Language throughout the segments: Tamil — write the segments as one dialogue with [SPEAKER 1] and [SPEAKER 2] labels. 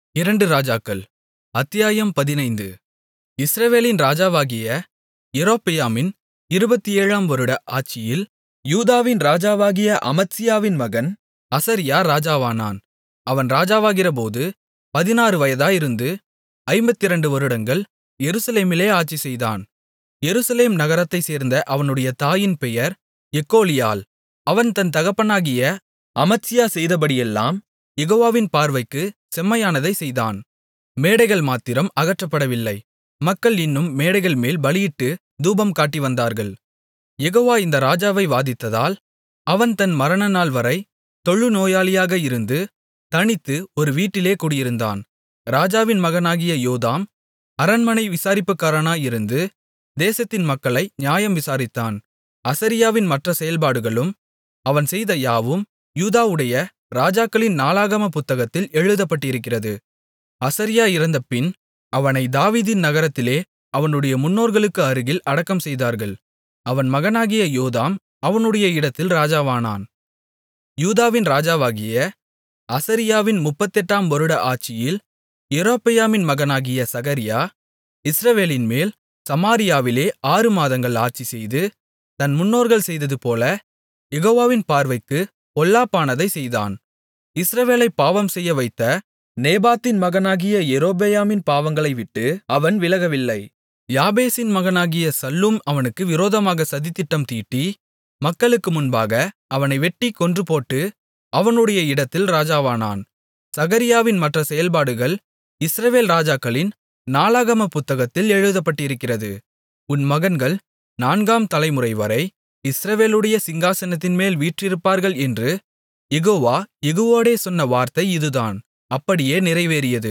[SPEAKER 1] அத்தியாயம் பதினைந்து இஸ்ரவேலின் ராஜாவாகிய யெரொபெயாமின் இருபத்தேழாம் வருட ஆட்சியில் யூதாவின் ராஜாவாகிய அமத்சியாவின் மகன் அசரியா ராஜாவானான் அவன் ராஜாவாகிறபோது பதினாறு வயதாயிருந்து ஐம்பத்திரண்டு வருடங்கள் எருசலேமிலே ஆட்சிசெய்தான் எருசலேம் நகரத்தைச் சேர்ந்த அவனுடைய தாயின் பெயர் எக்கோலியாள் அவன் தன் தகப்பனாகிய அமத்சியா செய்தபடியெல்லாம் யெகோவாவின் பார்வைக்குச் செம்மையானதைச் செய்தான் மேடைகள் மாத்திரம் அகற்றப்படவில்லை மக்கள் இன்னும் மேடைகள்மேல் பலியிட்டுத் தூபம் காட்டிவந்தார்கள் யெகோவா இந்த ராஜாவை வாதித்ததால் அவன் தன் மரணநாள்வரை தொழுநோயாளியாக இருந்து தனித்து ஒரு வீட்டிலே குடியிருந்தான் ராஜாவின் மகனாகிய யோதாம் அரண்மனை விசாரிப்புக்காரனாயிருந்து தேசத்தின் மக்களை நியாயம் விசாரித்தான் அசரியாவின் மற்ற செயல்பாடுகளும் அவன் செய்த யாவும் யூதாவுடைய ராஜாக்களின் நாளாகமப் புத்தகத்தில் எழுதப்பட்டிருக்கிறது அசரியா இறந்தபின் அவனைத் தாவீதின் நகரத்திலே அவனுடைய முன்னோர்களுக்கு அருகில் அடக்கம் செய்தார்கள் அவன் மகனாகிய யோதாம் அவனுடைய இடத்தில் ராஜாவானான் யூதாவின் ராஜாவாகிய அசரியாவின் முப்பத்தெட்டாம் வருட ஆட்சியில் யெரொபெயாமின் மகனாகிய சகரியா இஸ்ரவேலின்மேல் சமாரியாவிலே ஆறு மாதங்கள் ஆட்சிசெய்து தன் முன்னோர்கள் செய்ததுபோல யெகோவாவின் பார்வைக்குப் பொல்லாப்பானதைச் செய்தான் இஸ்ரவேலைப் பாவம்செய்ய வைத்த நேபாத்தின் மகனாகிய யெரொபெயாமின் பாவங்களைவிட்டு அவன் விலகவில்லை யாபேசின் மகனாகிய சல்லூம் அவனுக்கு விரோதமாகச் சதித்திட்டம் தீட்டி மக்களுக்கு முன்பாக அவனை வெட்டிக் கொன்றுபோட்டு அவனுடைய இடத்தில் ராஜாவானான் சகரியாவின் மற்ற செயல்பாடுகள் இஸ்ரவேல் ராஜாக்களின் நாளாகமப் புத்தகத்தில் எழுதப்பட்டிருக்கிறது உன் மகன்கள் நான்காம் தலைமுறைவரை இஸ்ரவேலுடைய சிங்காசனத்தின்மேல் வீற்றிருப்பார்கள் என்று யெகோவா யெகூவோடே சொன்ன வார்த்தை இதுதான் அப்படியே நிறைவேறியது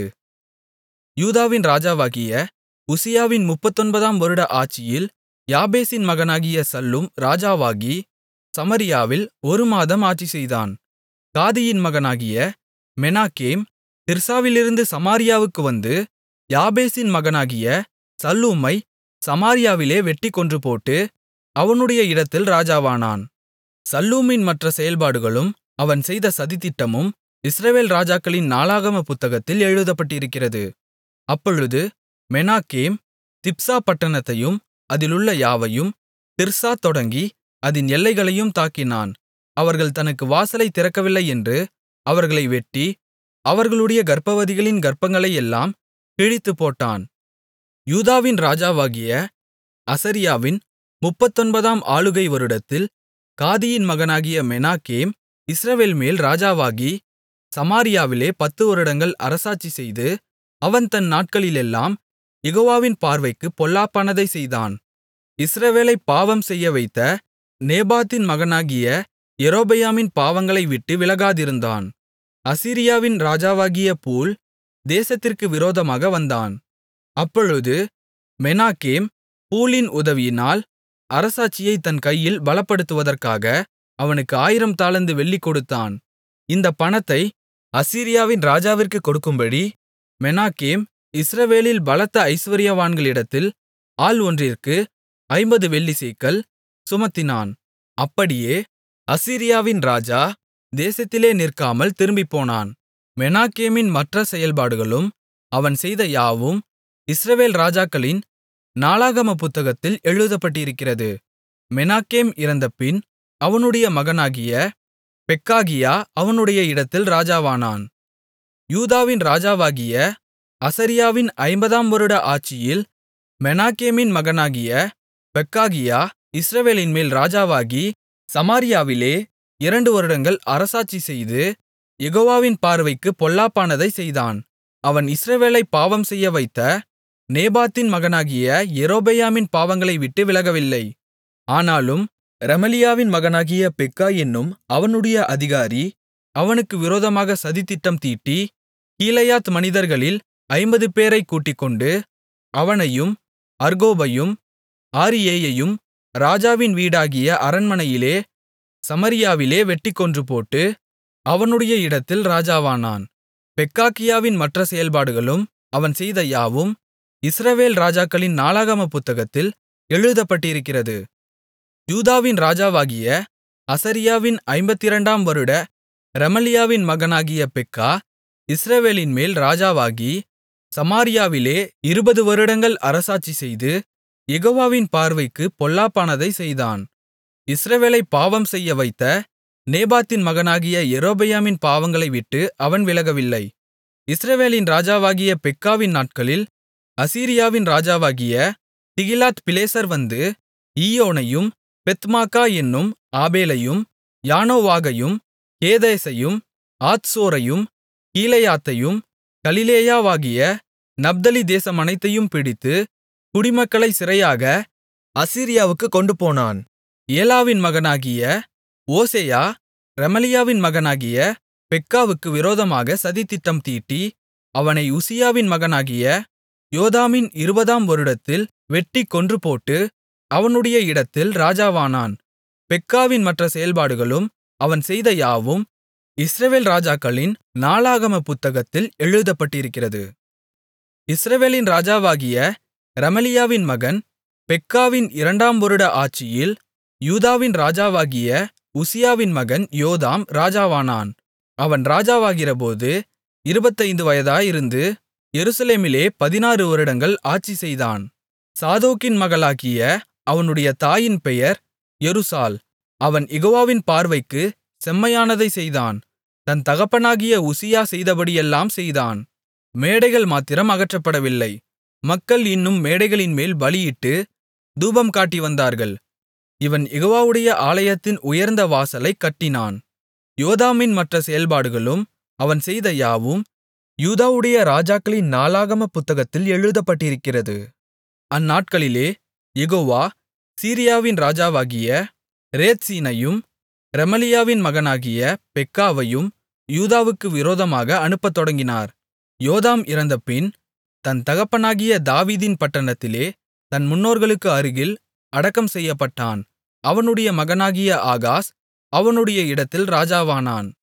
[SPEAKER 1] யூதாவின் ராஜாவாகிய உசியாவின் முப்பத்தொன்பதாம் வருட ஆட்சியில் யாபேசின் மகனாகிய சல்லூம் ராஜாவாகி சமரியாவில் ஒரு மாதம் ஆட்சிசெய்தான் காதியின் மகனாகிய மெனாகேம் திர்சாவிலிருந்து சமாரியாவுக்கு வந்து யாபேசின் மகனாகிய சல்லூமை சமாரியாவிலே வெட்டிக் கொன்றுபோட்டு அவனுடைய இடத்தில் ராஜாவானான் சல்லூமின் மற்ற செயல்பாடுகளும் அவன் செய்த சதித்திட்டமும் இஸ்ரவேல் ராஜாக்களின் நாளாகமப் புத்தகத்தில் எழுதப்பட்டிருக்கிறது அப்பொழுது மெனாகேம் திப்சா பட்டணத்தையும் அதிலுள்ள யாவையும் திர்சா தொடங்கி அதின் எல்லைகளையும் தாக்கினான் அவர்கள் தனக்கு வாசலைத் திறக்கவில்லை என்று அவர்களை வெட்டி அவர்களுடைய கர்ப்பவதிகளின் கர்ப்பங்களையெல்லாம் கிழித்துப்போட்டான் யூதாவின் ராஜாவாகிய அசரியாவின் முப்பத்தொன்பதாம் ஆளுகை வருடத்தில் காதியின் மகனாகிய மெனாகேம் இஸ்ரவேல்மேல் ராஜாவாகி சமாரியாவிலே பத்து வருடங்கள் அரசாட்சி செய்து அவன் தன் நாட்களிலெல்லாம் யெகோவாவின் பார்வைக்குப் பொல்லாப்பானதைச் செய்தான் இஸ்ரவேலைப் பாவம் செய்யவைத்த நேபாத்தின் மகனாகிய யெரொபெயாமின் பாவங்களை விட்டு விலகாதிருந்தான் அசீரியாவின் ராஜாவாகிய பூல் தேசத்திற்கு விரோதமாக வந்தான் அப்பொழுது மெனாகேம் பூலின் உதவியினால் அரசாட்சியைத் தன் கையில் பலப்படுத்துவதற்காக அவனுக்கு ஆயிரம் தாலந்து வெள்ளி கொடுத்தான் இந்தப் பணத்தை அசீரியாவின் ராஜாவிற்கு கொடுக்கும்படி மெனாகேம் இஸ்ரவேலில் பலத்த ஐசுவரியவான்களிடத்தில் ஆள் ஒன்றிற்கு ஐம்பது வெள்ளிச்சேக்கல் சுமத்தினான் அப்படியே அசீரியாவின் ராஜா தேசத்திலே நிற்காமல் திரும்பிப்போனான் மெனாகேமின் மற்ற செயல்பாடுகளும் அவன் செய்த யாவும் இஸ்ரவேல் ராஜாக்களின் நாளாகமப் புத்தகத்தில் எழுதப்பட்டிருக்கிறது மெனாகேம் இறந்தபின் அவனுடைய மகனாகிய பெக்காகியா அவனுடைய இடத்தில் ராஜாவானான் யூதாவின் ராஜாவாகிய அசரியாவின் ஐம்பதாம் வருட ஆட்சியில் மெனாகேமின் மகனாகிய பெக்காகியா இஸ்ரவேலின்மேல் ராஜாவாகி சமாரியாவிலே இரண்டு வருடங்கள் அரசாட்சி செய்து யெகோவாவின் பார்வைக்குப் பொல்லாப்பானதைச் செய்தான் அவன் இஸ்ரவேலைப் பாவம் செய்ய வைத்த நேபாத்தின் மகனாகிய யெரொபெயாமின் பாவங்களை விட்டு விலகவில்லை ஆனாலும் ரெமலியாவின் மகனாகிய பெக்கா என்னும் அவனுடைய அதிகாரி அவனுக்கு விரோதமாக சதித்திட்டம் தீட்டி கீலேயாத் மனிதர்களில் ஐம்பது பேரைக் கூட்டிக்கொண்டு அவனையும் அர்கோபையும் ஆரியேயையும் ராஜாவின் வீடாகிய அரண்மனையிலே சமரியாவிலே வெட்டிக் கொன்றுபோட்டு அவனுடைய இடத்தில் ராஜாவானான் பெக்காகியாவின் மற்ற செயல்பாடுகளும் அவன் செய்த யாவும் இஸ்ரவேல் ராஜாக்களின் நாளாகமப் புத்தகத்தில் எழுதப்பட்டிருக்கிறது யூதாவின் ராஜாவாகிய அசரியாவின் ஐம்பத்திரண்டாம் வருட ரெமலியாவின் மகனாகிய பெக்கா இஸ்ரவேலின்மேல் ராஜாவாகி சமாரியாவிலே இருபது வருடங்கள் அரசாட்சிசெய்து யெகோவாவின் பார்வைக்குப் பொல்லாப்பானதைச் செய்தான் இஸ்ரவேலைப் பாவம் செய்யவைத்த நேபாத்தின் மகனாகிய யெரொபெயாமின் பாவங்களைவிட்டு அவன் விலகவில்லை இஸ்ரவேலின் ராஜாவாகிய பெக்காவின் நாட்களில் அசீரியாவின் ராஜாவாகிய திகிலாத்பிலேசர் வந்து ஈயோனையும் பெத்மாக்கா என்னும் ஆபேலையும் யானோவாகையும் கேதேசையும் ஆத்சோரையும் கீலேயாத்தையும் கலிலேயாவாகிய நப்தலி தேசமனைத்தையும் பிடித்து குடிமக்களைச் சிறையாக
[SPEAKER 2] அசீரியாவுக்குக் கொண்டுபோனான்
[SPEAKER 1] ஏலாவின் மகனாகிய ஓசெயா ரெமலியாவின் மகனாகிய பெக்காவுக்கு விரோதமாக சதித்திட்டம் தீட்டி அவனை உசியாவின் மகனாகிய யோதாமின் இருபதாம் வருடத்தில் வெட்டிக் கொன்றுபோட்டு அவனுடைய இடத்தில் ராஜாவானான் பெக்காவின் மற்ற செயல்பாடுகளும் அவன் செய்த யாவும் இஸ்ரவேல் ராஜாக்களின் நாளாகம புத்தகத்தில் எழுதப்பட்டிருக்கிறது இஸ்ரவேலின் ராஜாவாகிய ரெமலியாவின் மகன் பெக்காவின் இரண்டாம் வருட ஆட்சியில் யூதாவின் ராஜாவாகிய உசியாவின் மகன் யோதாம் ராஜாவானான் அவன் ராஜாவாகிறபோது இருபத்தைந்து வயதாயிருந்து எருசலேமிலே பதினாறு வருடங்கள் ஆட்சிசெய்தான் சாதோக்கின் மகளாகிய அவனுடைய தாயின் பெயர் எருசாள் அவன் யெகோவாவின் பார்வைக்கு செம்மையானதைச் செய்தான் தன் தகப்பனாகிய உசியா செய்தபடியெல்லாம் செய்தான் மேடைகள் மாத்திரம் அகற்றப்படவில்லை மக்கள் இன்னும் மேடைகளின்மேல் பலியிட்டு தூபம் காட்டி வந்தார்கள் இவன் யெகோவாவுடைய ஆலயத்தின் உயர்ந்த வாசலைக் கட்டினான் யோதாமின் மற்ற செயல்பாடுகளும் அவன் செய்த யாவும்
[SPEAKER 2] யூதாவுடைய ராஜாக்களின் நாளாகம புத்தகத்தில் எழுதப்பட்டிருக்கிறது
[SPEAKER 1] அந்நாட்களிலே யெகோவா சீரியாவின் ராஜாவாகிய ரேத்சீனையும் ரெமலியாவின் மகனாகிய பெக்காவையும் யூதாவுக்கு விரோதமாக அனுப்பத் தொடங்கினார் யோதாம் இறந்தபின் தன் தகப்பனாகிய தாவீதின் பட்டணத்திலே தன் முன்னோர்களுக்கு அருகில் அடக்கம் செய்யப்பட்டான் அவனுடைய மகனாகிய ஆகாஸ் அவனுடைய இடத்தில் ராஜாவானான்